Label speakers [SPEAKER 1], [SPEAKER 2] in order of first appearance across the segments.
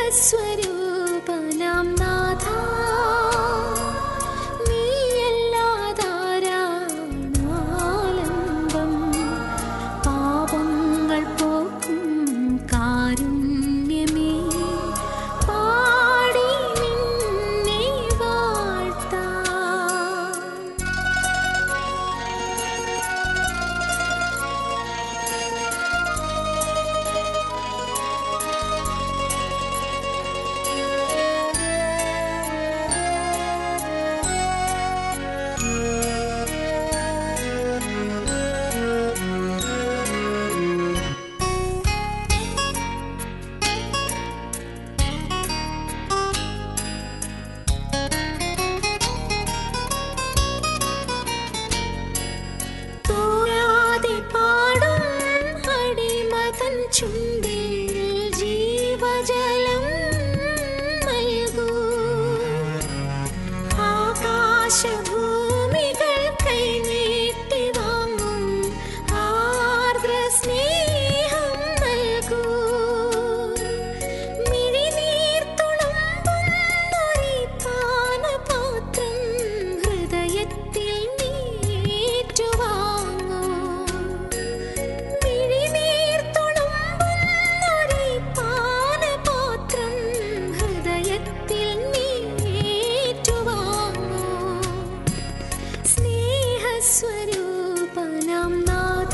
[SPEAKER 1] സ്നേഹസ്വരൂപനാം നാഥ നീയല്ലാതാരാണാലംബം പാപങ്ങൾ പോക്കും കാരുണ്യമേ പാടി നിന്നെ വാഴ്ത്താം തോരാതെ പാടും അടിമതൻ ചുണ്ടിൽ ജീവജലം നൽകൂ ആകാശഭൂമികൾ കൈനീട്ടി വാങ്ങും ആർദ്ര സ്നേഹം നൽകൂ മിഴിനീർ തുളുമ്പുന്നൊരി പാനപാത്രം ഹൃദയത്തിൽ നീറ്റുവാങ്ങൂ മിഴിനീർ തുളുമ്പുന്നൊരി പാനപാത്രം ഹൃദയത്തിൽ നീറ്റുവാങ്ങൂ സ്നേഹസ്വരൂപനം നാഥ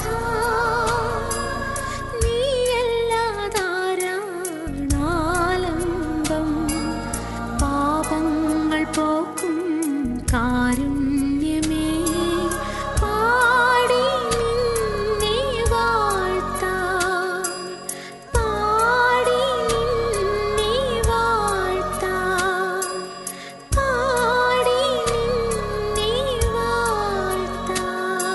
[SPEAKER 1] നീയല്ലാതാരാണാലംബം പാപങ്ങൾ പോക്കും കാരുണ്യമേ പാടി നിന്നെ വാഴ്ത്താം പാടി നിന്നെ വാഴ്ത്താം പാടി നിന്നെ വാഴ്ത്താം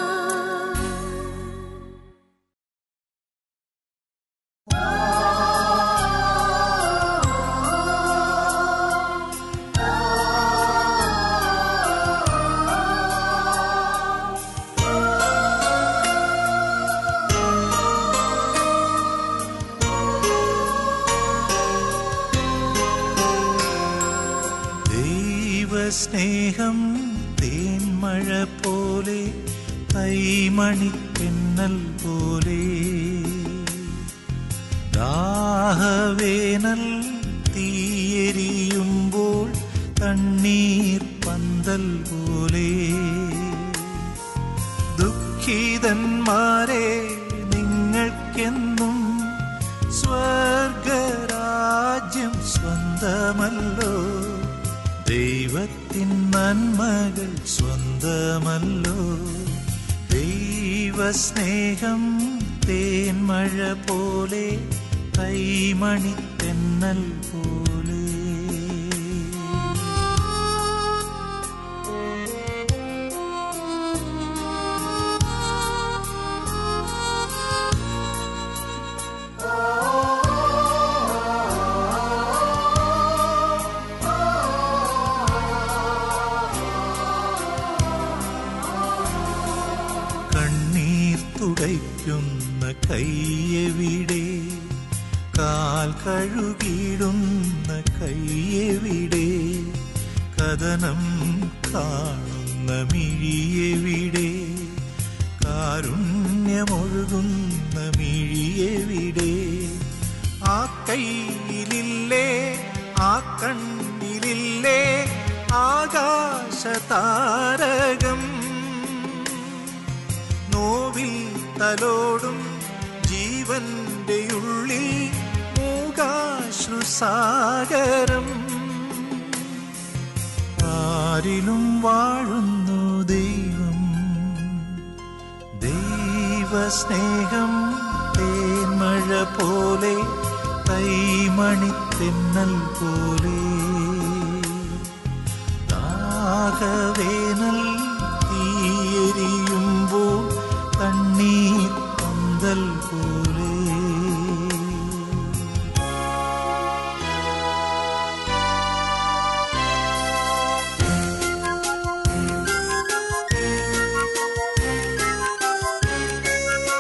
[SPEAKER 2] ദൈവസ്നേഹം തേന്മഴ പോലെ കൈമണിക്കെന്നൽ പോലെ ദാഹവേനൽ തീയെരിയുമ്പോൾ തണ്ണീർ പന്തൽ പോലെ ദുഃഖിതന്മാരെ നിങ്ങൾക്കെന്നും സ്വർഗരാജ്യം സ്വന്തമല്ലോ ദൈവത്തിൻ നന്മകൾ സ്വന്തമല്ലോ ദൈവസ്നേഹം തേന്മഴ പോലെ കൈമണിത്തെന്നൽ പോലെ കണ്ണീർ തുടയ്ക്കുന്ന കയ്യെവിടെ കാൽ കഴുകിയിടുന്ന കയ്യെവിടെ കഥനം കാണുന്ന മിഴിയെവിടെ കാരുണ്യമൊഴുകുന്ന മിഴിയെവിടെ ആ കയ്യിലില്ലേ ആ കണ്ണിലില്ലേ ആകാശതാരകം നോവിൽ തലോടും ജീവന്റെ ഉള്ളിൽ മൂകാശ്രുസാഗരം ആരിലും വാഴുന്നു ദൈവം ദൈവസ്നേഹം തേന്മഴ പോലെ കൈമണിത്തെന്നൽ പോലെ ദാഹവേനൽ തീയെരിയുമ്പോൾ തണ്ണീർ പന്തൽ പോലെ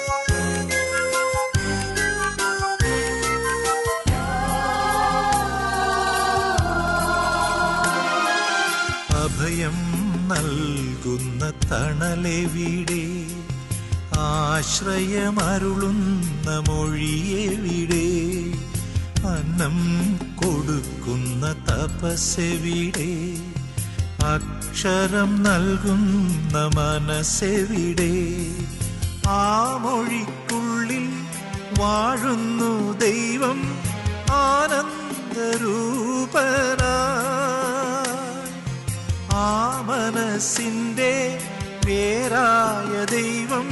[SPEAKER 1] ആ
[SPEAKER 2] നൽകുന്ന തണലെവിടെ ആശ്രയമരുളുന്ന മൊഴിയെവിടെ അന്നം കൊടുക്കുന്ന തപസ്സെവിടെ അക്ഷരം നൽകുന്ന മനസ്സെവിടെ ആ മൊഴിക്കുള്ളിൽ വാഴുന്നു ദൈവം ആനന്ദരൂപനായി ആ മനസ്സിന്റെ പേരായ ദൈവം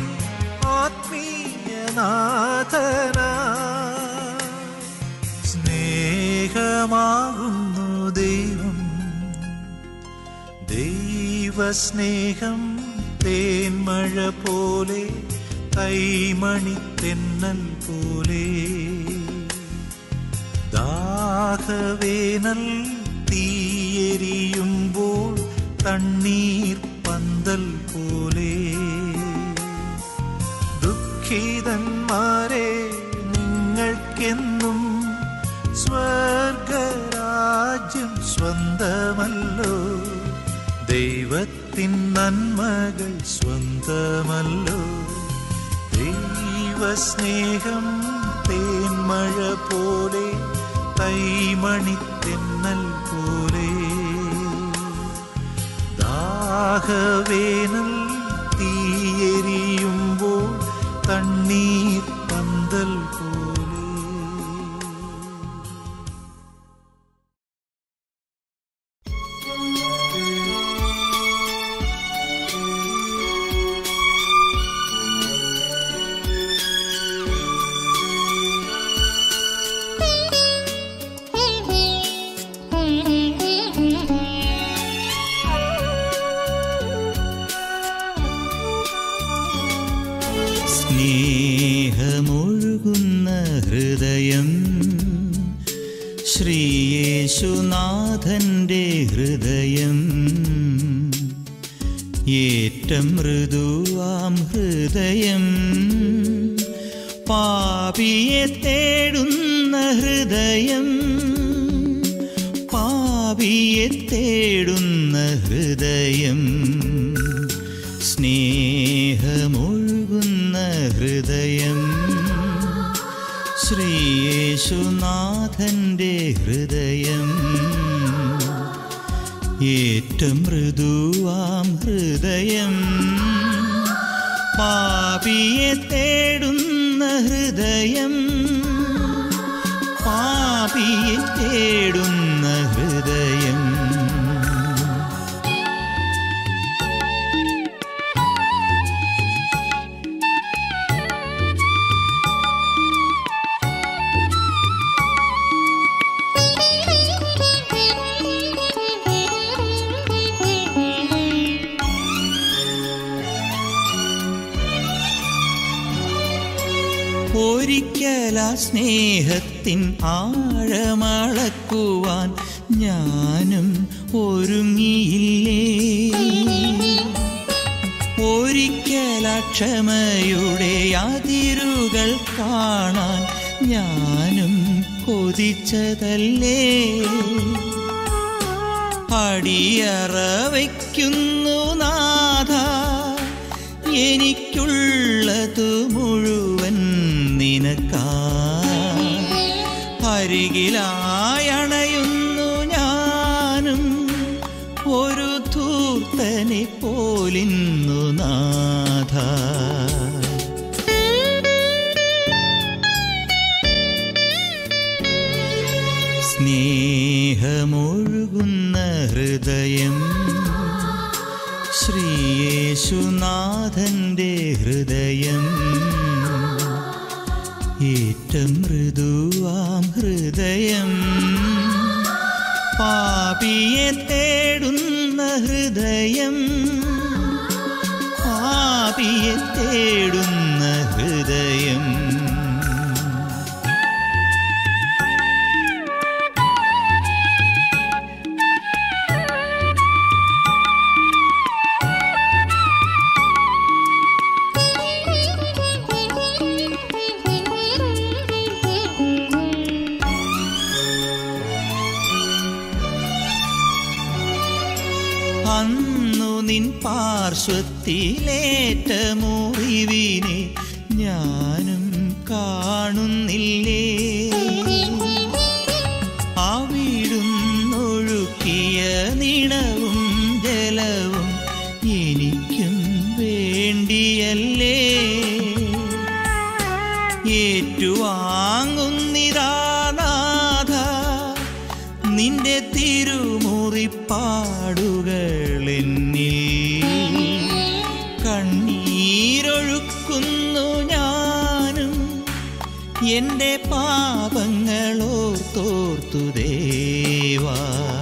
[SPEAKER 2] ആത്മീയനാഥനായി സ്നേഹമാകുന്നു ദൈവം ദൈവസ്നേഹം തേന്മഴ പോലെ കൈമണി തെന്നൽ പോലെ ദാഹവേനൽ തീയെരിയുമ്പോൾ തണ്ണീർ പന്തൽ പോലെ ദുഃഖിതന്മാരെ നിങ്ങൾക്കെന്നും സ്വർഗരാജ്യം സ്വന്തമല്ലോ ദൈവത്തിൻ നന്മകൾ സ്വന്തമല്ലോ ദൈവസ്നേഹം തേന്മഴ പോലെ കൈമണി തെന്നൽ പോലെ ദാഹവേനൽ തീയെരിയുമ്പോൾ തണ്ണീർ പന്തൽ പോലെ
[SPEAKER 3] സ്നേഹമൊഴുകുന്ന ഹൃദയം ശ്രീയേശുനാഥന്റെ ഹൃദയം ഏറ്റം മൃദുവാം ഹൃദയം പാപിയെ തേടുന്ന ഹൃദയം പാപിയെ തേടുന്ന ഹൃദയം സ്നേഹമൊഴുകുന്ന ഹൃദയം ശ്രീയേശുനാഥന്റെ ഹൃദയം ഏറ്റം മൃദുവാം ഹൃദയം പാപിയെ തേടുന്ന ഹൃദയം പാപിയെ തേടുന്ന ഹൃദയം ഒരിക്കലാ സ്നേഹത്തിൻ ആഴമളക്കുവാൻ ഞാനും ഒരുങ്ങിയില്ലേ ഒരിക്കലാ ക്ഷമയുടെ അതിരുകൾ കാണാൻ ഞാനും കൊതിച്ചതല്ലേ അടിയറ വയ്ക്കുന്നു നാഥ എനിക്കുള്ളതു മുഴുവൻ നിനക്കാ അരികിലായണയുന്നു ഞാനും ഒരു ധൂർത്തനെ പോലിന്നു നാഥ സ്നേഹമൊഴുകുന്ന ഹൃദയം ശ്രീയേശുനാഥന്റെ ഹൃദയം ഏറ്റം മൃദുവാം ഹൃദയം പാപിയെ തേടുന്ന ഹൃദയം പാപിയെ തേടുന്ന ഹൃദയം അന്നു നിൻ പാർശ്വത്തിലേറ്റ മുറിവിനെ ഞാനും കാണുന്നില്ലേ അവിടുന്നൊഴുക്കിയ നിണവും ജലവും എനിക്കും വേണ്ടിയല്ലേ ഏറ്റുവാങ്ങുന്നിതാനാഥ നിന്റെ തിരുമുറിപ്പാടുകൾ എന്നിൽ കണ്ണീരൊഴുക്കുന്നു ഞാനും എൻ്റെ പാപങ്ങളോർത്തോർത്തു ദേവാ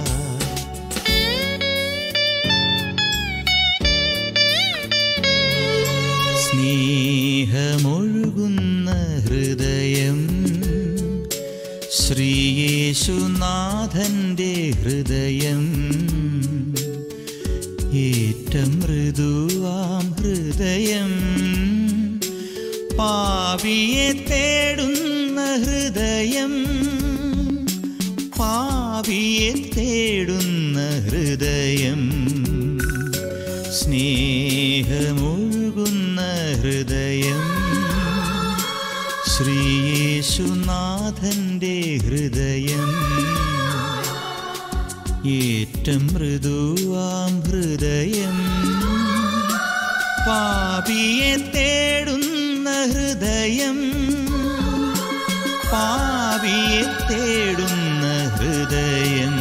[SPEAKER 3] സ്നേഹമൊഴുകുന്ന ഹൃദയം ശ്രീയേശുനാഥന്റെ ഹൃദയം ഏറ്റം മൃദുവാം ഹൃദയം പാപിയെ തേടുന്ന ഹൃദയം പാപിയെ തേടുന്ന ഹൃദയം സ്നേഹമൊഴുകുന്ന ഹൃദയം ശ്രീയേശുനാഥന്റെ ഹൃദയം ഏറ്റം മൃദുവാം ഹൃദയം പാപിയെ തേടുന്ന ഹൃദയം പാപിയെ തേടുന്ന ഹൃദയം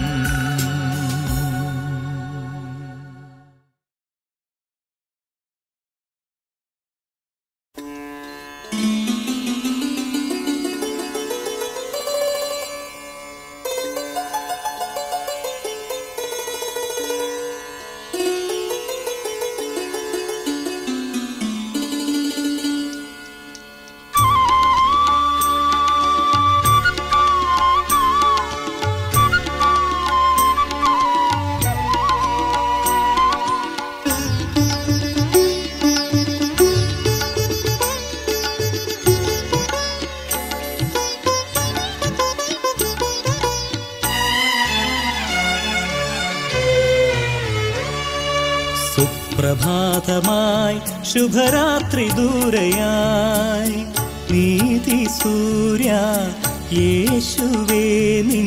[SPEAKER 4] സുപ്രഭാതമായി ശുഭരാത്രി ദൂരയായി നീതി സൂര്യ യേശുവേ നിൻ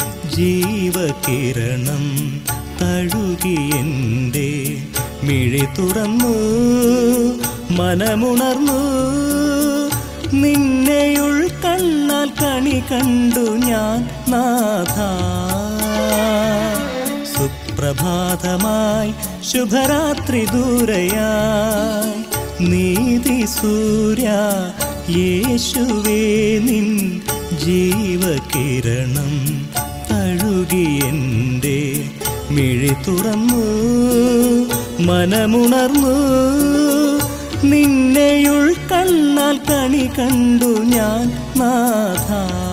[SPEAKER 4] ജീവകിരണം തഴുകി എൻ്റെ മിഴി തുറന്നു മനമുണർന്നു നിന്നെയുൾ കണ്ണാൽ കണി കണ്ടു ഞാൻ നാഥ സുപ്രഭാതമായി ശുഭരാത്രി ദൂരയായി നീതി സൂര്യ യേശുവേ നിൻ ജീവകിരണം തഴുകി എൻ്റെ മിഴി തുറന്നു മനമുണർന്നു നിന്നെയുൾ കണ്ണാൽ കണി കണ്ടു ഞാൻ നാഥ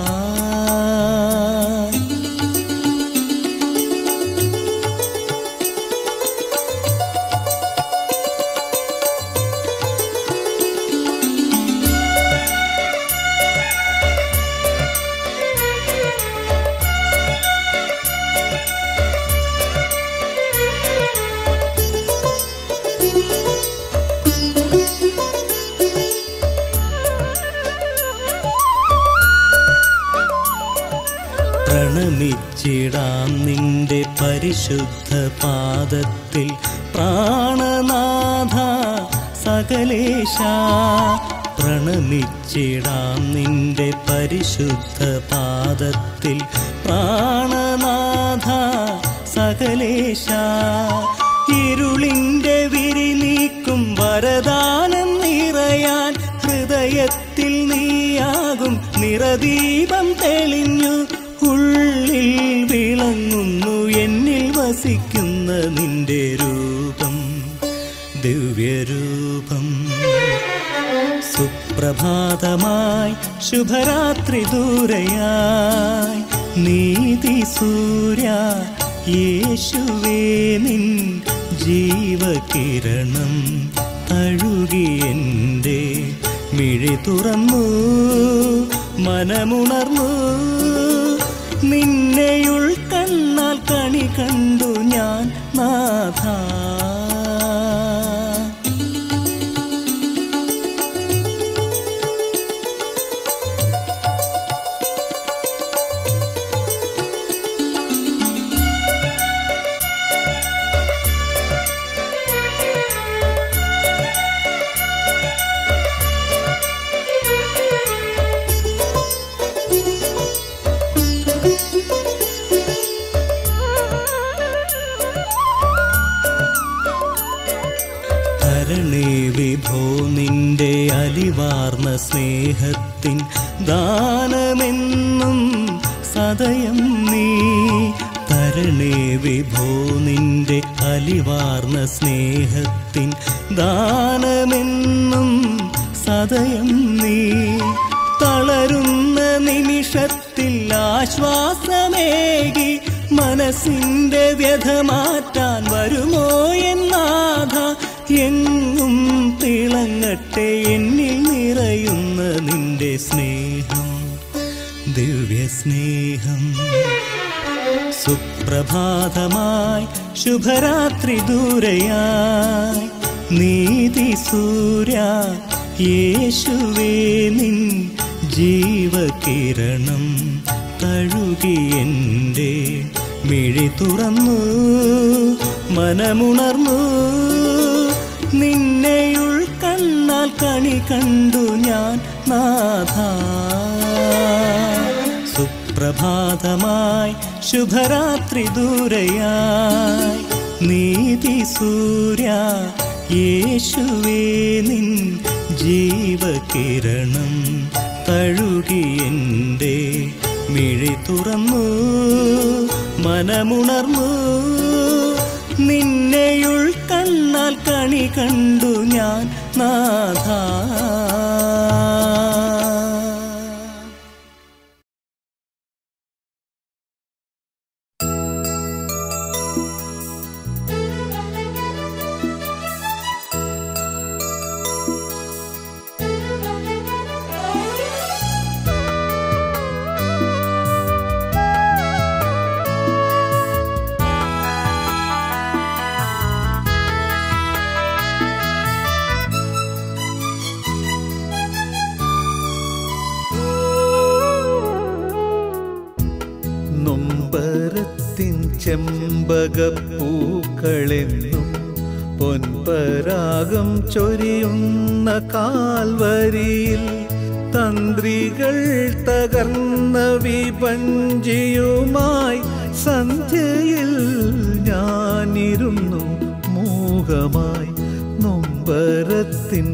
[SPEAKER 4] പ്രണമിച്ചിടാം നിന്റെ പരിശുദ്ധ പാദത്തിൽ പ്രാണനാഥ സകലേശ പ്രണമിച്ചിടാം നിന്റെ പരിശുദ്ധ പാദത്തിൽ പ്രാണനാഥ സകലേശ ഇരുളിൻ്റെ വിരി നീക്കും വരദാനം നിറയാൻ ഹൃദയത്തിൽ നീയാകും നിറദീപം തെളിഞ്ഞു ഉള്ളിൽ വിളങ്ങുന്നു എന്നിൽ വസിക്കുന്ന നിന്റെ രൂപം ദിവ്യരൂപം സുപ്രഭാതമായി ശുഭരാത്രി ദൂരയായി നീതി സൂര്യ യേശുവേ നിൻ ജീവകിരണം തഴുകി എൻ്റെ മിഴി തുറന്നു മനമുണർന്നു നിന്നെയുൾ കണ്ണാൽ കണി കണ്ടു ഞാൻ നാഥ തരണേ വിഭോ നിന്റെ അലിവാർന്ന സ്നേഹത്തിൻ ദാനമെന്നും സദയം നീ തരണേ വിഭോ നിന്റെ അലിവാർന്ന സ്നേഹത്തിൻ ദാനമെന്നും സദയം നീ തളരുന്ന നിമിഷത്തിൽ ആശ്വാസമേകി മനസ്സിന്റെ വ്യഥ മാറ്റാൻ വരുമോ എന്നാഥ എങ്ങും തിളങ്ങട്ടെ എന്നിൽ നിറയുന്ന നിന്റെ സ്നേഹം ദിവ്യ സ്നേഹം സുപ്രഭാതമായി ശുഭരാത്രി ദൂരയായി നീതി സൂര്യ യേശുവേ നിൻ ജീവകിരണം തഴുകി എൻ്റെ മിഴി തുറന്നു മനമുണർന്നു നിന്നെയുൾ കണ്ണാൽ കണി കണ്ടു ഞാൻ നാഥ സുപ്രഭാതമായി ശുഭരാത്രി ദൂരയായി നീതി സൂര്യ യേശുവേ നിൻ ജീവകിരണം തഴുകി എൻ്റെ മിഴി തുറന്നു മനമുണർന്നു നിന്നെയുൾ കണ്ണാൽ കണി കണ്ടു ഞാൻ നാഥ
[SPEAKER 2] നൊമ്പരത്തിൻ ചെമ്പകപ്പൂക്കളെന്നും പൊൻപരാഗം ചൊരിയുന്ന കാൽവരിയിൽ തന്ത്രികൾ തകർന്ന വിപഞ്ചിയുമായി സന്ധ്യയിൽ ഞാനിരുന്നു മൂകമായി നൊമ്പരത്തിൻ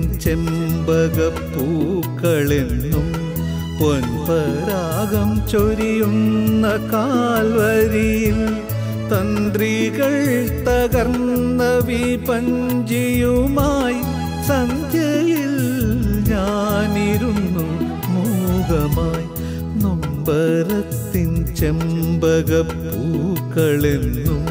[SPEAKER 2] ചെമ്പകപ്പൂക്കളെന്നും പൊൻപരാഗം ചൊരിയുന്ന കാൽവരിയിൽ തന്ത്രികൾ തകർന്ന വിപഞ്ചിയുമായി സന്ധ്യയിൽ ഞാനിരുന്നു മൂകമായി നൊമ്പരത്തിൻ ചെമ്പകപ്പൂക്കളെന്നും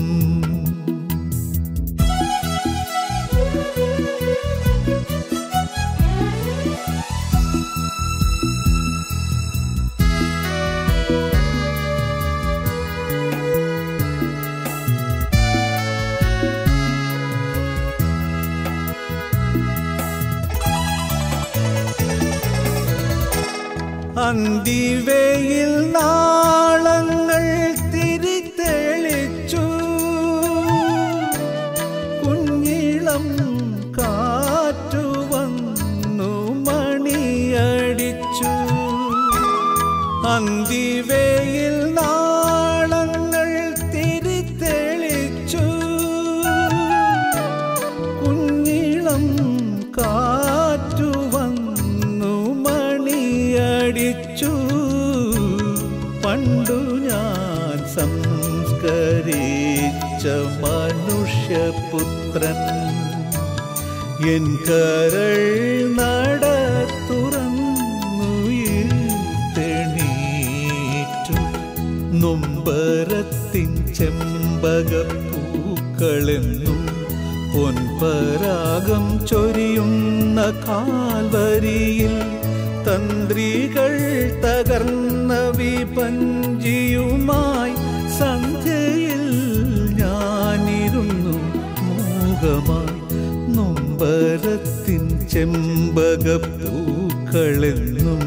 [SPEAKER 2] അന്തിവയിൽ നാളങ്ങൾ തിരിതെളിച്ചു കുഞ്ഞിളം കാറ്റു വന്നു മണിയടിച്ചു അന്തിവയിൽ നാളങ്ങൾ തിരിതെളിച്ചു കുഞ്ഞിളം കാറ്റു വന്നു മണിയടിച്ചു പണ്ടു ഞാൻ സംസ്കരിച്ച മനുഷ്യപുത്രൻ എൻ കരൾ നട തുറന്നുയർത്തെണീറ്റു നൊമ്പരത്തിൻ ചെമ്പകപ്പൂക്കളെന്നും പൊൻപരാഗം ചൊരിയുന്ന കാൽവരിയിൽ തന്ത്രികൾ തകർന്ന വിപഞ്ചിയുമായി സന്ധ്യയിൽ ഞാനിരുന്നു മൂകമായി നൊമ്പരത്തിൻ ചെമ്പകപ്പൂക്കളെന്നും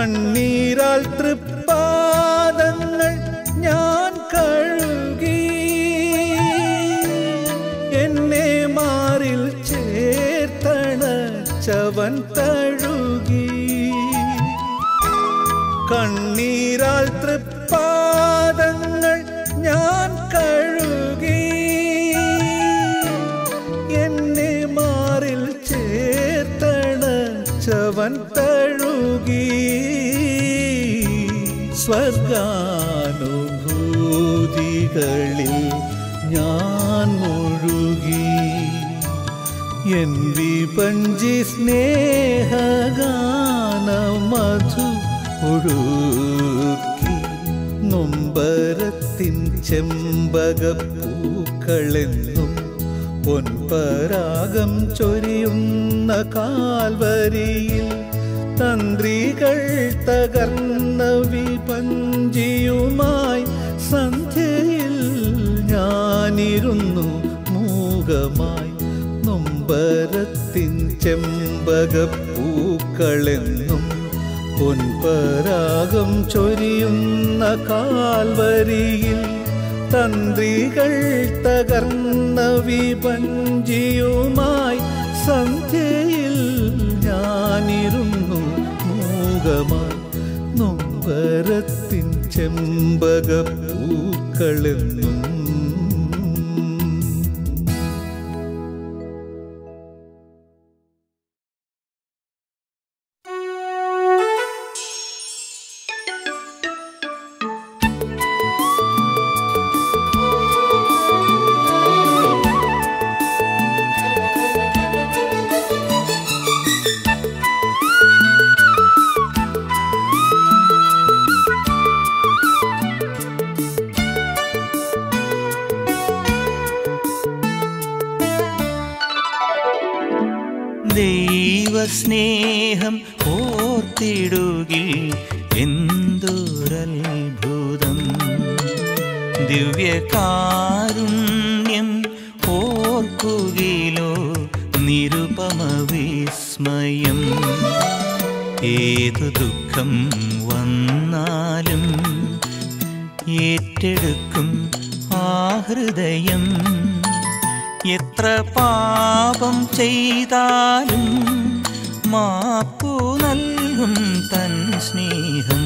[SPEAKER 2] കണ്ണീരാൽ തൃപ്പാദങ്ങൾ ഞാൻ കഴുകി എന്നെ മാറിൽ ചേർത്തണച്ചവൻ തഴുകി കണ്ണീരാൽ തൃപ്പാദങ്ങൾ ഞാൻ കഴുകി എന്നെ മാറിൽ ചേർത്തണച്ചവൻ തഴുകി സ്വർഗാനുഭൂതികളിൽ ഞാൻ മുഴുകി എൻ വിപഞ്ചി സ്നേഹഗാന മധു ഒഴുക്കി നൊമ്പരത്തിൻ ചെമ്പകപ്പൂക്കളെന്നും പൊൻപരാഗം ചൊരിയുന്ന കാൽവരിയിൽ തന്ത്രികൾ തകർന്ന വിപഞ്ചിയുമായി സന്ധ്യയിൽ ഞാനിരുന്നു മൂകമായി നൊമ്പരത്തിൻ ചെമ്പകപ്പൂക്കളെന്നും പൊൻപരാഗം ചൊരിയുന്ന കാൽവരിയിൽ തന്ത്രികൾ തകർന്ന വിപഞ്ചിയുമായി സന്ധ്യയിൽ ഞാനിരുന്നു മൂകമായി നൊമ്പരത്തിൻ ചെമ്പകപ്പൂക്കളെന്നും
[SPEAKER 3] ദൈവസ്നേഹം ഓർത്തിടുകിൽ എന്തൊരത്ഭുതം ദിവ്യകാരുണ്യം ഓർക്കുകിലോ നിരുപമ വിസ്മയം ഏതു ദുഃഖം വന്നാലും ഏറ്റെടുക്കും ആ ഹൃദയം എത്ര പാപം ചെയ്താലും മാപ്പു നൽകും തൻ സ്നേഹം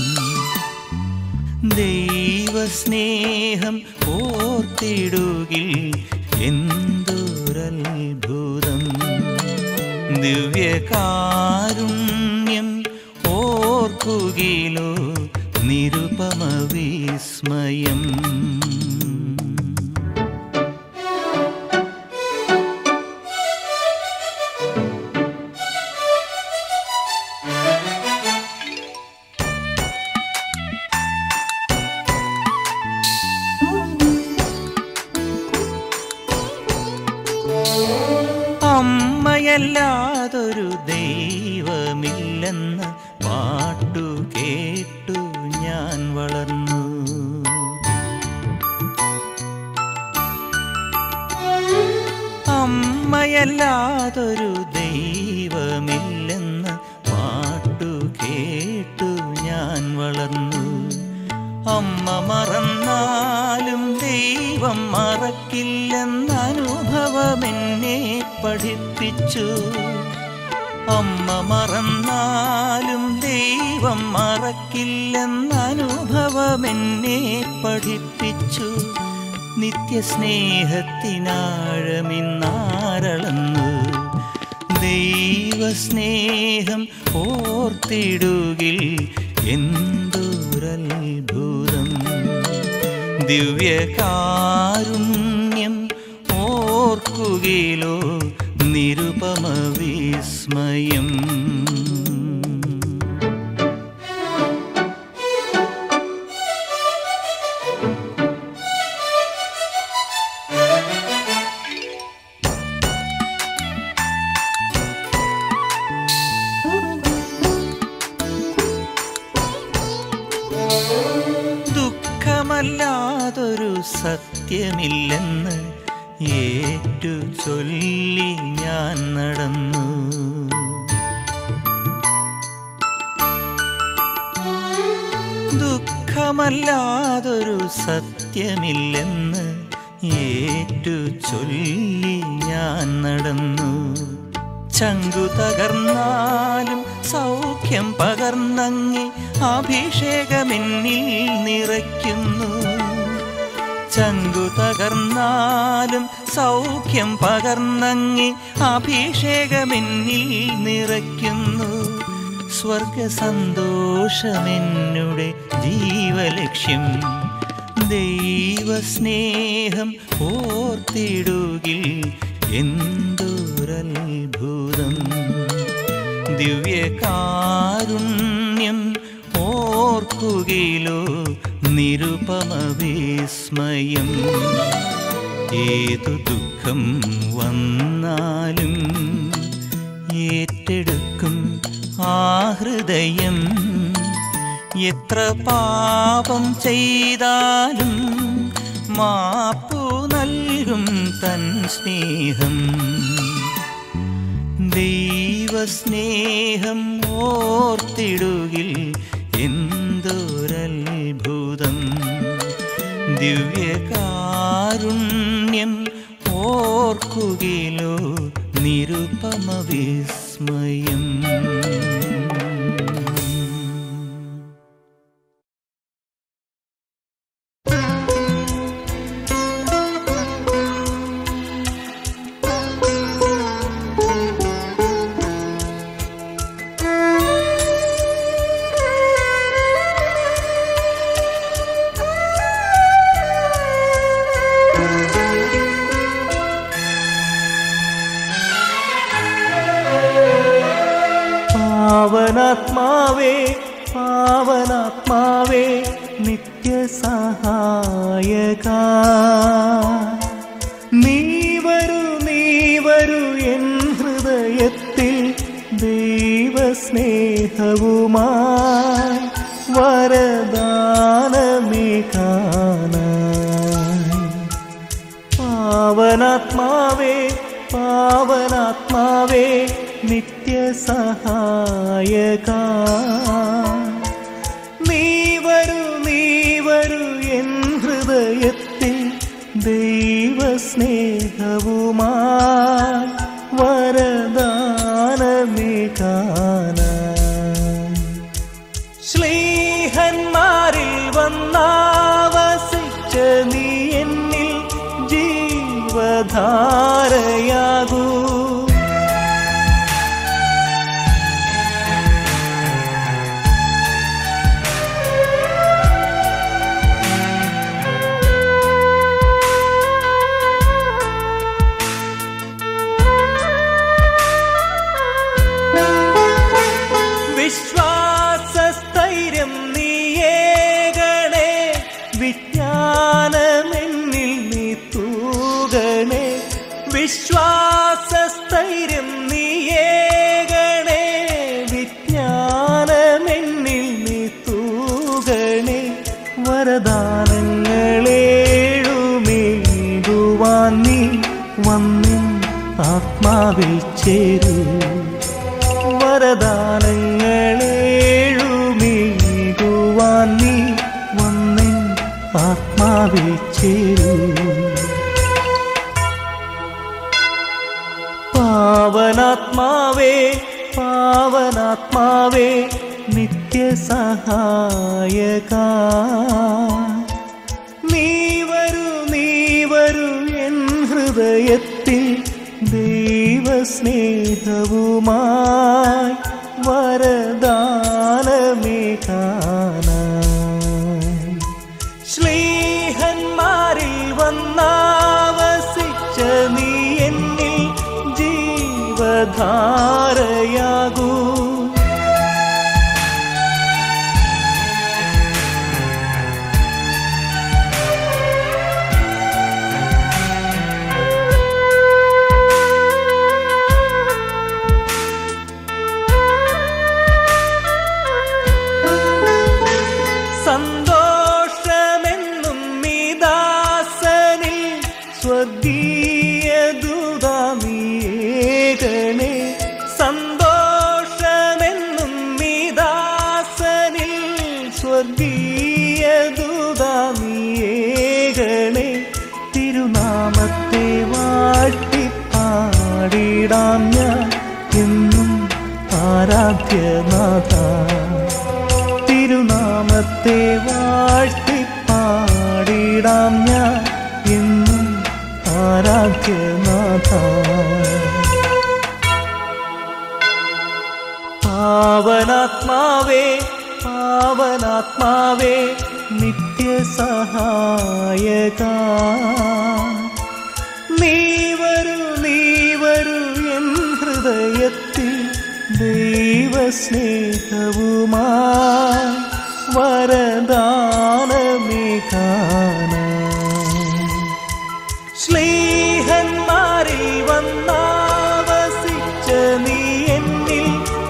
[SPEAKER 3] ദൈവസ്നേഹം ഓർത്തിടുകിൽ എന്തൊരത്ഭുതം ദിവ്യകാരുണ്യം ഓർക്കുകിലോ നിരുപമ വിസ്മയം അമ്മയല്ലാതൊരു ദൈവമില്ലെന്ന് പാട്ടു കേട്ടു ഞാൻ വളർന്നു അമ്മയല്ലാതൊരു ദൈവമില്ലെന്ന് പാട്ടു കേട്ടു ഞാൻ വളർന്നു അമ്മ മറന്നാലും ദൈവം മറക്കില്ലെന്ന അനുഭവം എന്നെ പഠിപ്പിച്ചു അമ്മ മറന്നാലും ദൈവം മറക്കില്ലെന്ന അനുഭവം എന്നെ പഠിപ്പിച്ചു നിത്യസ്നേഹത്തിനാഴമിന്നാരളന്നു ദൈവസ്നേഹം ഓർത്തിടുകിൽ എന്തൊരത്ഭുതം ദിവ്യകാരുണ്യം ഓർക്കുകിലോ നിരുപമ വിസ്മയം ദുഃഖമല്ലാതൊരു സത്യമില്ലെന്ന് ഏറ്റു ചൊല്ലി ഞാൻ നടന്നു ദുഃഖമല്ലാതൊരു സത്യമില്ലെന്ന് ഏറ്റു ചൊല്ലി ഞാൻ നടന്നു ചങ്കു തകർന്നാലും സൗഖ്യം പകർന്നങ്ങി അഭിഷേകമെന്നിൽ നിറയ്ക്കുന്നു ചങ്കു തകർന്നാലും സൗഖ്യം പകർന്നങ്ങി അഭിഷേകമെന്നിൽ നിറയ്ക്കുന്നു സ്വർഗ സന്തോഷമെന്നുടെ ജീവലക്ഷ്യം ദൈവസ്നേഹം ഓർത്തിടുകിൽ എന്തൊരത്ഭുതം ദിവ്യകാരുണ്യം ഓർക്കുകയിലോ നിരുപമ വിസ്മയം ഏതു ദുഃഖം വന്നാലും ഏറ്റെടുക്കും ആ ഹൃദയം എത്ര പാപം ചെയ്താലും മാപ്പു നൽകും തൻ സ്നേഹം ദൈവസ്നേഹം ഓർത്തിടുകിൽ എന്തൊരത്ഭുതം ദിവ്യകാരുണ്യം ഓർക്കുകയിലോ നിരുപമ വിസ്മയം
[SPEAKER 4] പാവനാത്മാവേ പാവനാത്മാവേ നിത്യസഹായക നീ വരൂ നീ വരൂ എൻ ഹൃദയത്തിൽ ദൈവസ്നേഹവുമായി വരദാനമേ കാണാൻ പാവനാത്മാവേ പാവനാത്മാവേ നിത്യസഹായക നീ വരൂ നീ വരൂ എൻ ഹൃദയത്തിൽ ദൈവസ്നേഹവുമായി വരദാനമേ കാണാൻ ശ്ലീഹന്മാരിൽ വന്നാവസിച്ച നീ എന്നിൽ ജീവധാരയാകൂ വിശ്വാസസ്ഥൈര്യം നീയേകണേ വിജ്ഞാനമെന്നിൽ നീ തൂകണേ വിശ്വാസസ്ഥൈര്യം നീയേകണേ വിജ്ഞാനമെന്നിൽ നീ തൂകണേ വരദാനങ്ങളേഴുമേകുവാൻ നീ വന്നിൻ ആത്മാവിൽ ചേരൂ വരദാനങ്ങളേഴുമീകുവാൻ നീ വന്നിൻ ആത്മാവിൽ ചേരൂ പാവനാത്മാവേ പാവനാത്മാവേ നിത്യസഹായക നീ വരൂ നീ വരൂ എൻ ഹൃദയത്തിൽ ദൈവസ്നേഹവുമായി വരദാനമേ കാണാൻ ശ്ലീഹന്മാരിൽ വന്നാവസിച്ച നീ എന്നിൽ ജീവധാരയാകൂ സന്തോഷമെന്നും മീദാസനിൽ സ്വർഗീയ ദൂതാമീകണേ നീയേകണേ തിരുനാമത്തെ വാഴ്ത്തി പാടിടാം ഞാൻ എന്നും ആരാധ്യനാഥ തിരുനാമത്തെ വാഴ്ത്തി പാടിടാം ഞാൻ എന്നും ആരാധ്യനാഥ പാവനാത്മാവേ പാവനാത്മാവേ നിത്യസഹായക നീ വരൂ നീ വരൂ എൻ ഹൃദയത്തിൽ ദൈവസ്നേഹവുമാ വരദാനമേകാന ശ്ലീഹന്മാരിൽ വന്നാവസിച്ച നീ എന്നിൽ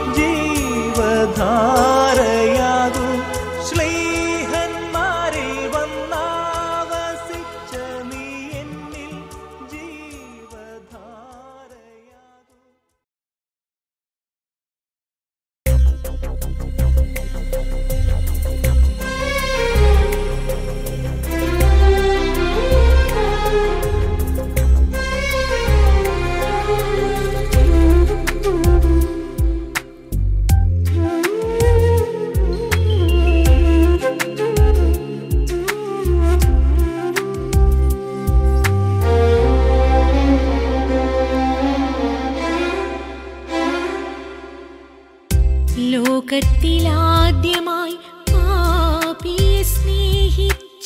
[SPEAKER 4] ജീവധാരയാകൂ ശ്ലീഹന്മാരിൽ വന്നാവസിച്ച നീ എന്നിൽ ജീവധാരയാകൂ
[SPEAKER 1] ലോകത്തിലാദ്യമായി പാപിയെ സ്നേഹിച്ച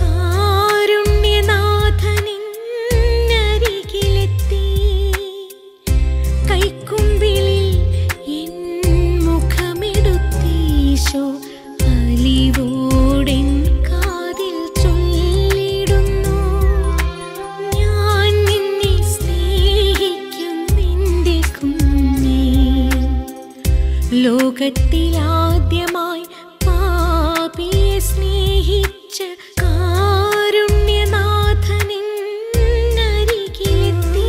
[SPEAKER 1] കാരുണ്യനാഥനിന്നരികിലെത്തി കൈക്കുമ്പിളിൽ എൻ മുഖമെടുത്തീശോ അലിവോടെൻ കാതിൽ ചൊല്ലിടുന്നു ഞാൻ നിന്നെ സ്നേഹിക്കുന്നെന്റെ കുഞ്ഞേ ലോകത്തിലാദ്യമായി പാപിയെ സ്നേഹിച്ച കാരുണ്യനാഥനിന്നരികിലെത്തി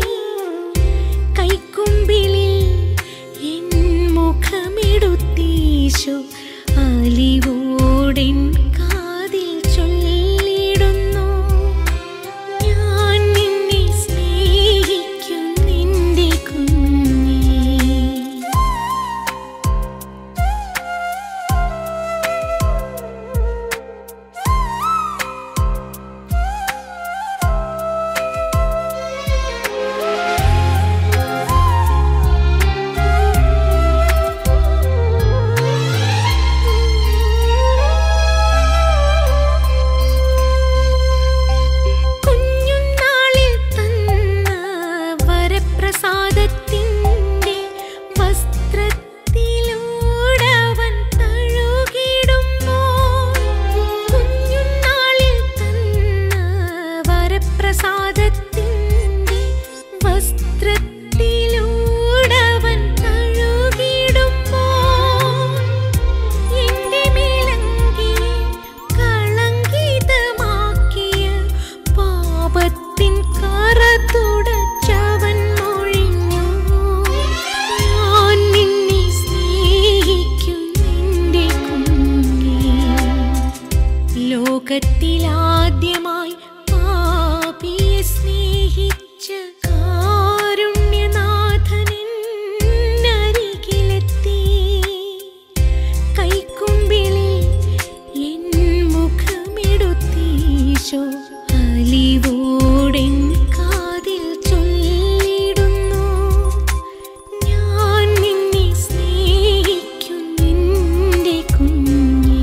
[SPEAKER 1] കൈക്കുമ്പിളിൽ എൻ മുഖമെടുത്തീശോ അലിവോടെൻ കാതിൽ ചൊല്ലിടുന്നു ഞാൻ നിന്നെ സ്നേഹിക്കുന്നെന്റെ കുഞ്ഞേ കുഞ്ഞുനാളിൽ തന്ന വരപ്രസാദത്തിൻ്റെ വസ്ത്രത്തിലൂടവൻ തഴുകിടുമ്പോൾ കുഞ്ഞുനാളിൽ തന്ന വരപ്രസാദത്തിൻ്റെ വസ്ത്രത്തിലൂടവൻ തഴുകിടുമ്പോൾ എന്റെ മേലങ്കിയെ കളങ്കിതമാക്കിയ പാപത്തിൻ കറ തുടച്ചവൻ മൊഴിഞ്ഞു ഞാൻ നിന്നെ സ്നേഹിക്കുന്നെന്റെ കുഞ്ഞേ ലോകത്തിലാദ്യമായി പാപിയെ സ്നേഹിച്ച കാരുണ്യനാഥനിന്നരികിലെത്തി കൈക്കുമ്പിളിൽ എൻ മുഖമെടുത്തീശോ അലിവോടെൻ കാതിൽ ചൊല്ലിടുന്നു ഞാൻ നിന്നെ സ്നേഹിക്കുന്നെന്റെ കുഞ്ഞേ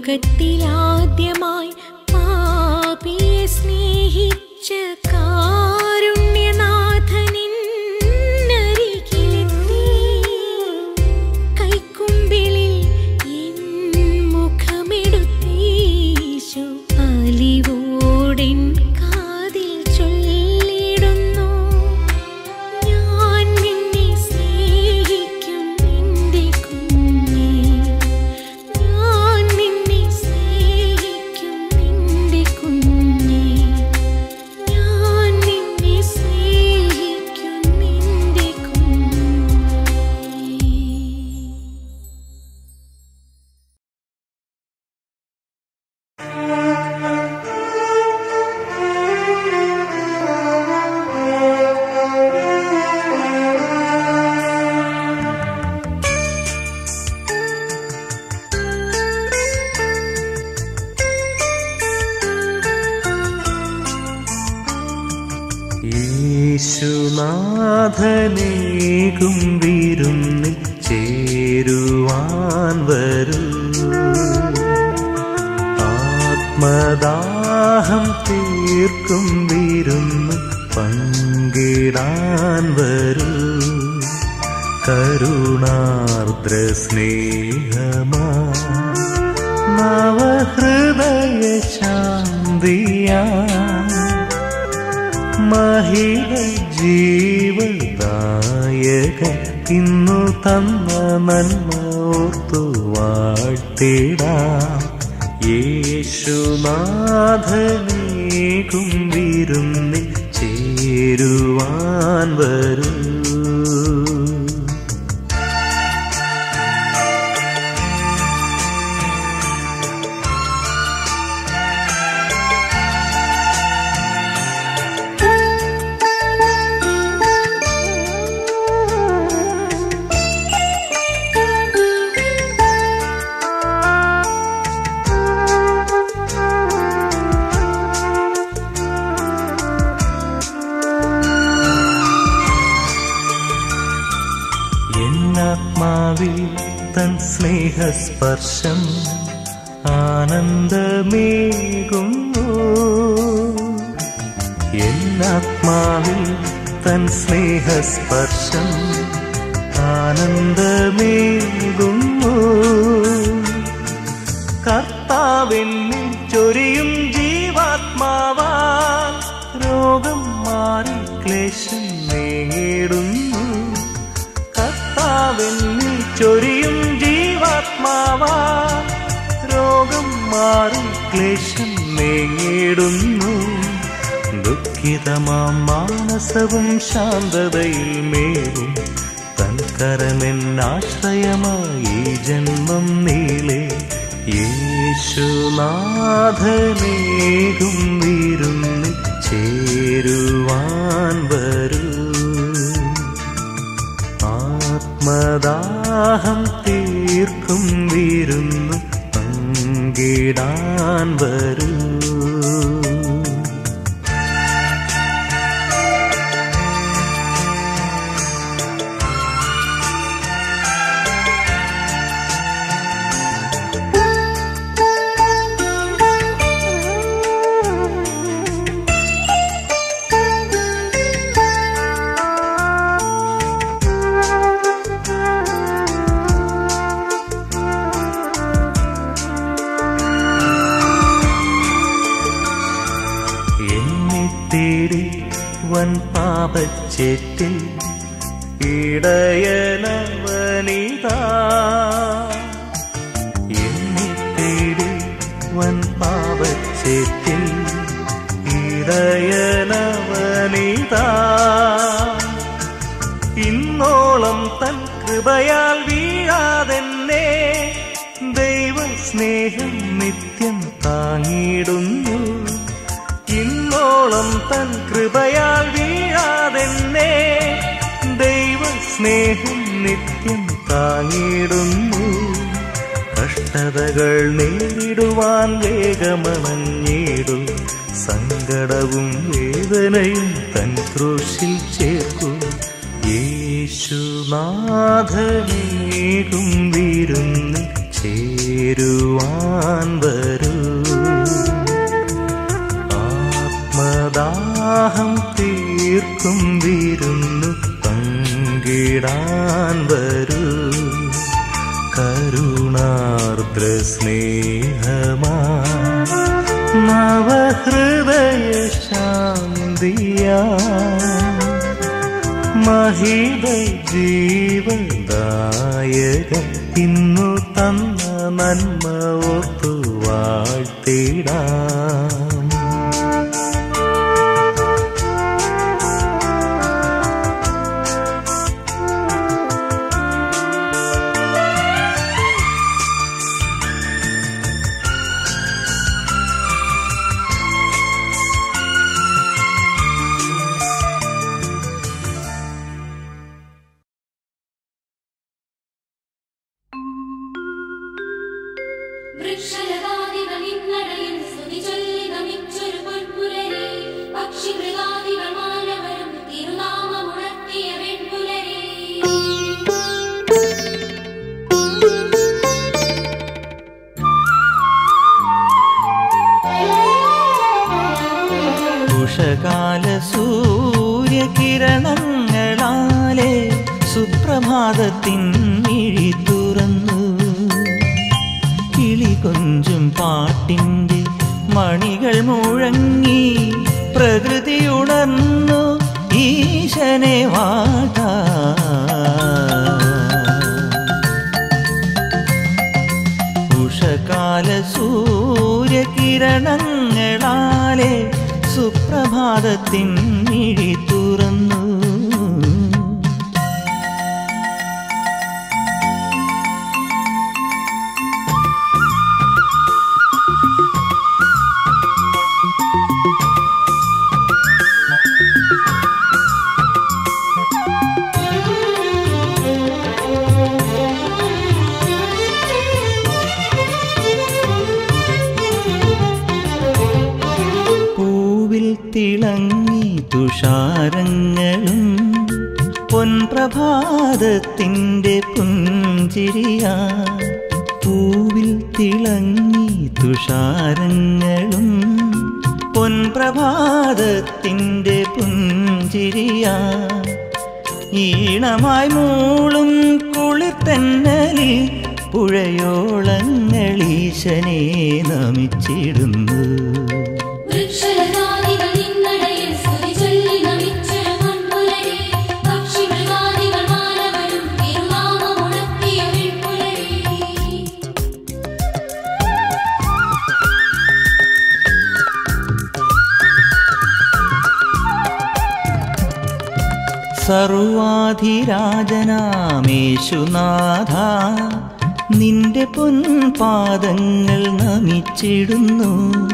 [SPEAKER 1] ലോകത്തിലാദ്യമായി പാപിയെ സ്നേഹിച്ച കാരുണ്യനാഥനിന്നരികിലെത്തി കൈക്കുമ്പിളിൽ എൻ മുഖമെടുത്തീശു അലിവോടെൻ കാതിൽ ചൊല്ലിടുന്നു ഞാൻ നിന്നെ സ്നേഹിക്കും നിന്റെ കുഞ്ഞേ ഞാൻ നിന്നെ സ്നേഹിക്കും നിന്റെ കുഞ്ഞേ ഞാൻ നിന്നെ സ്നേഹിക്കും നിന്റെ കുഞ്ഞേ
[SPEAKER 3] യേശുനാഥനേകും വിരുന്നിൽ ചേരുവാൻ വരൂ ആത്മദാഹം തീർക്കും വിരുന്ന് പങ്കിടാൻ വരൂ കരുണാർദ്ര സ്നേഹമാ നവഹൃദയ ശാന്തിയാ മഹിള ജീവദായക ഇന്നു തന്ന നന്മ ഓർത്തു വാഴ്ത്തിടാം യേശുനാഥനേകും വിരുന്നിൽ ചേരുവാൻ വരൂ എന്നാത്മാവിൽ തൻ സ്നേഹസ്പർശം ആനന്ദമേകുന്നു എന്നാത്മാവിൽ തൻ സ്നേഹസ്പർശം ആനന്ദമേകുന്നു കർത്താവെന്നിൽ ചൊരിയും ജീവാത്മാവാൽ രോഗം മാറി ക്ലേശം നേടുന്നു കർത്താവെന്നിൽ ചൊരിയും ജീവാത്മാവാ രോഗം മാറി ക്ലേശം നേടുന്നു ദുഃഖിതമാം മാനസവും ശാന്തതയിൽ മേവും തൻകരമെന്നാശ്രയമായി ഈ ജന്മം നീളെ യേശുനാഥനേകും വിരുന്നിൽ ചേരുവാൻ വരൂ ആത്മദാഹം തീർക്കും വിരുന്ന് പങ്കിടാൻ വരൂ എന്നെ തേടി വൻ പാപച്ചേറ്റിൽ ഇടയനവനിതാ എന്നെ തേടി വൻ പാപച്ചേറ്റിൽ ഇടയനവനിതാ ഇന്നോളം തൻ കൃപയാൽ വീഴാതെന്നെ ദൈവ സ്നേഹം നിത്യം താങ്ങിടുന്നു ഇന്നോളം തൻ കൃപയാൽ വീഴാതെന്നെ ദൈവ സ്നേഹം നിത്യം താങ്ങിടുന്നു കഷ്ടതകൾ നേരിടുവാൻ വേഗമണഞ്ഞിടും സങ്കടവും വേദനയും തൻ ക്രൂശിൽ ചേർക്കും യേശുനാഥനേകും വിരുന്നിൽ ചേരുവാൻ ഒരുക്കും വിരുന്നു പങ്കിടാൻ വരൂ കരുണാർദ്ര സ്നേഹമാ നവഹൃദയ ശാന്തിയാ മഹിത ജീവദായക ഇന്നു തന്ന നന്മ ഓർത്തു വാഴ്ത്തിടാം
[SPEAKER 5] വൃക്ഷലതാദികൾ നിന്നടയിൽ സ്തുതി ചൊല്ലി നമിച്ചൊരു പൊൻപുലരി പക്ഷി മൃഗാദികൾ മാനവരും തിരുനാമമുണർത്തിയ വെൺപുലരി
[SPEAKER 6] ഉഷകാല സൂര്യകിരണങ്ങളാലെ സുപ്രഭാതത്തിൻ മിഴി തുറന്നു കിളി കൊഞ്ചും പാട്ടിൻ്റെ മണികൾ മുഴങ്ങി പ്രകൃതി ഉണർന്നു ഈശനെ വാഴ ഉഷകാല സൂര്യകിരണങ്ങളാലെ സുപ്രഭാതത്തിൻ മിഴി തുറന്നു പൂവിൽ തിളങ്ങി തുഷാരങ്ങളും പൊൻപ്രഭാതത്തിൻ്റെ പുഞ്ചിരിയ പൂവിൽ തിളങ്ങി തുഷാരങ്ങളും പൊൻപ്രഭാതത്തിൻ്റെ പുഞ്ചിരിയ ഈണമായി മൂളും കുളിർത്തന്നലിൽ പുഴയോളങ്ങളീശനെ നമിച്ചിടുന്നു
[SPEAKER 5] വൃക്ഷലതാദികൾ നിന്നടയിൽ സ്തുതി ചൊല്ലി നമിച്ചൊരു പൊൻപുലരി പക്ഷി മൃഗാദികൾ മാനവരും തിരുനാമമുണർത്തിയ വെൺപുലരി
[SPEAKER 6] സർവാധിരാജനാമേശുനാഥ നിന്റെ പൊൻപാദങ്ങൾ നമിച്ചിടുന്നു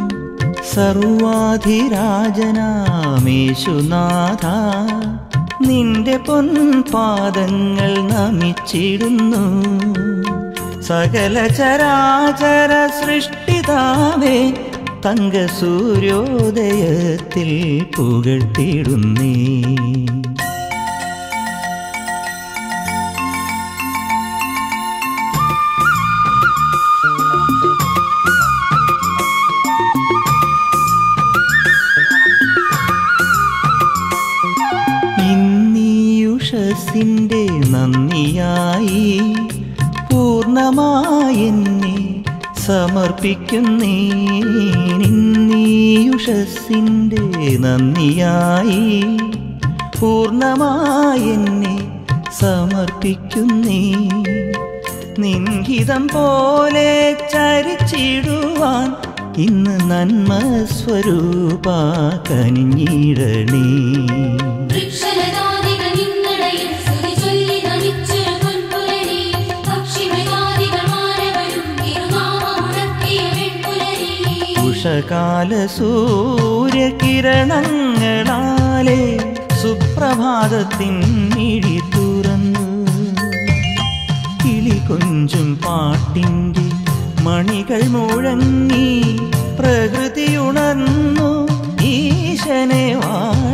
[SPEAKER 6] സർവാധിരാജനാമേശുനാഥ നിന്റെ പൊൻപാദങ്ങൾ നമിച്ചിടുന്നു സകല ചരാചര സൃഷ്ടിതാവേ തങ്ക സൂര്യോദയത്തിൽ പുകഴ്ത്തിടുന്നേ ഇന്നീയുഷസിൻ്റെ നന്ദിയായി പൂർണ്ണമായെന്നെ സമർപ്പിക്കുന്നേ നിന്നീയുഷസിൻ്റെ നന്ദിയായി പൂർണ്ണമായെന്നെ സമർപ്പിക്കുന്നേ നിൻഹിതം പോലെ ചരിച്ചിടുവാൻ ഇന്ന് നന്മ സ്വരൂപ കനിഞ്ഞിടണേ
[SPEAKER 5] വൃക്ഷലതാദികൾ നിന്നടയിൽ സ്തുതി ചൊല്ലി നമിച്ചൊരു പൊൻപുലരി പക്ഷി മൃഗാദികൾ മാനവരും തിരുനാമമുണർത്തിയ വെൺപുലരി
[SPEAKER 6] ഉഷകാല സൂര്യകിരണങ്ങളാലെ സുപ്രഭാതത്തിൻ മിഴി തുറന്നു കിളി കൊഞ്ചും പാട്ടിൻ്റെ മണികൾ മുഴങ്ങി പ്രകൃതി ഉണർന്നു ഈശനെ വാഴ